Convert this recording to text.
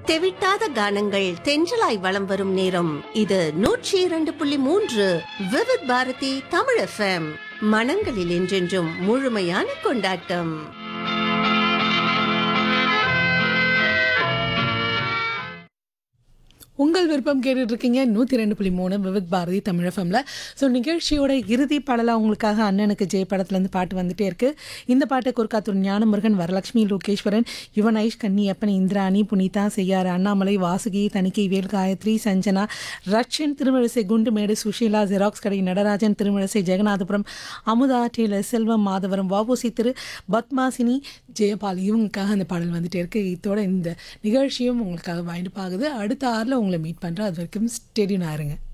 தெவிட்டாத கானங்கள் தென்றலாய் வலம் வரும் நேரம் இது நூற்றி இரண்டு புள்ளி மூன்று விவித் பாரதி தமிழ் எஃப்எம் மனங்களில் என்றென்றும் முழுமையான கொண்டாட்டம் உங்கள் விருப்பம் கேட்டுட்டு இருக்கீங்க நூற்றி ரெண்டு புள்ளி மூணு விவித் பாரதி தமிழ் எஃப்எம்ல ஸோ நிகழ்ச்சியோட இறுதி பாடலாக உங்களுக்காக அண்ணனுக்கு ஜெய படத்துலேருந்து பாட்டு வந்துட்டே இருக்கு இந்த பாட்டை குறுக்காத்தூர் ஞானமுருகன் வரலட்சுமி லோகேஸ்வரன் யுவன் ஐஷ் கன்னியப்பன் இந்திராணி புனிதா செய்யாறு அண்ணாமலை வாசுகி தணிக்கை வேல் காயத்ரி சஞ்சனா ரட்சன் திருமழிசை குண்டுமேடு சுஷீலா ஜெராக்ஸ் கடை நடராஜன் திருமழிசை ஜெகநாதபுரம் அமுதா டேலர் செல்வம் மாதவரம் வாபூசி திரு பத்மாசினி ஜெயபால் இவங்களுக்காக அந்த பாடல் வந்துட்டே இருக்கு இதோட இந்த நிகழ்ச்சியும் உங்களுக்காக வாய்ப்பு ஆகுது அடுத்த ஆறில் உங்களை மீட் பண்ணுறேன் அது வரைக்கும் ஸ்டேடியம் ஆயிருங்க